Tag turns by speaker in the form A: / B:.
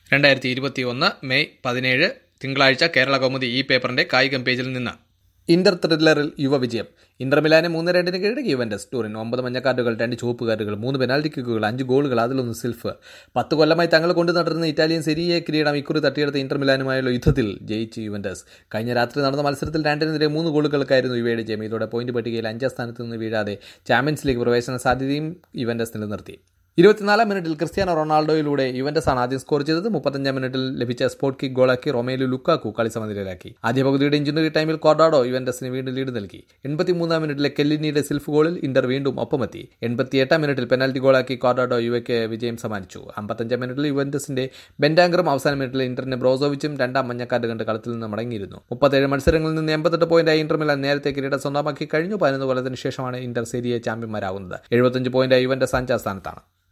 A: രണ്ടായിരത്തി ഇരുപത്തി ഒന്ന് മെയ് പതിനേഴ് തിങ്കളാഴ്ച കേരള കൗമുദി ഈ പേപ്പറിന്റെ കായികം പേജിൽ നിന്ന് ഇന്റർ ത്രില്ലറിൽ യുവ വിജയം ഇന്റർ മിലാനെ മൂന്ന് രണ്ടിന് കീഴടക്കി യുവന്റസ് ടൂറിന് ഒമ്പത് മഞ്ഞക്കാർഡുകൾ രണ്ട് ചുവപ്പ് കാർഡുകൾ മൂന്ന് പെനാൽറ്റി കിക്കുകൾ അഞ്ച് ഗോളുകൾ അതിലൊന്ന് സിൽഫ് പത്ത് കൊല്ലമായി തങ്ങൾ കൊണ്ടു നടത്തുന്ന ഇറ്റാലിയൻ സെരിയെ കിരീടം ഇക്കുറി തട്ടിയെടുത്ത ഇന്റർ മിലാനുമായുള്ള യുദ്ധത്തിൽ ജയിച്ച് യുവന്റസ് കഴിഞ്ഞ രാത്രി നടന്ന മത്സരത്തിൽ രണ്ടിനെതിരെ മൂന്ന് ഗോളുകൾക്കായിരുന്നു ഇവയുടെ ജയം ഇതോടെ പോയിന്റ് പട്ടികയിൽ അഞ്ചാം സ്ഥാനത്ത് നിന്ന് വീഴാതെ ചാമ്പ്യൻസ് ലീഗ് പ്രവേശന സാധ്യതയും യുവന്റസ് നിലനിർത്തി ഇരുപത്തിനാലാം മിനിറ്റിൽ ക്രിസ്ത്യാനോ റൊണാൾഡോയിലൂടെ യുവന്റസ് ആണ് ആദ്യം സ്കോർ ചെയ്തത് മുപ്പത്തഞ്ചാം മിനിറ്റിൽ ലഭിച്ച സ്പോട്ട് കിക്ക് ഗോളാക്കി റൊമേലു ലുക്കാക്കു കളി സമനിലയിലാക്കി ആദ്യ പകുതിയുടെ ഇഞ്ചുറി ടൈമിൽ കോർഡാഡോ യുവന്റസിന് വീണ്ടും ലീഡ് നൽകി എൺപത്തിമൂന്നാം മിനിറ്റിലെ കെല്ലിനിയുടെ സിൽഫ് ഗോളിൽ ഇന്റർ വീണ്ടും ഒപ്പമെത്തി എൺപത്തിയെട്ടാം മിനിറ്റിൽ പെനാൽറ്റി ഗോളാക്കി കോർഡാഡോ യുവയ്ക്ക് വിജയം സമ്മാനിച്ചു അമ്പത്തഞ്ചാം മിനിറ്റിൽ യുവന്റസിന്റെ ബെൻഡാങ്കറും അവസാന മിനിറ്റിൽ ഇന്ററിന്റെ ബ്രോസോവിച്ചും രണ്ടാം മഞ്ഞക്കാർഡ് കണ്ട് കളത്തിൽ നിന്ന് മടങ്ങിയിരുന്നു മുപ്പത്തേഴ് മത്സരങ്ങളിൽ നിന്ന് എൺപത്തെട്ട് പോയിന്റായി ഇന്റർ മിലാൻ നേരത്തെ കിരീടം സ്വന്തമാക്കി കഴിഞ്ഞു പതിനൊന്ന് കൊല്ലത്തിന് ശേഷമാണ് ഇന്റർ സെരിയെ ചാമ്പ്യന്മാരാകുന്നത് എഴുപത്തഞ്ച് പോയിന്റായി യുവന്റസ് അഞ്ചാം സ്ഥാനത്താണ്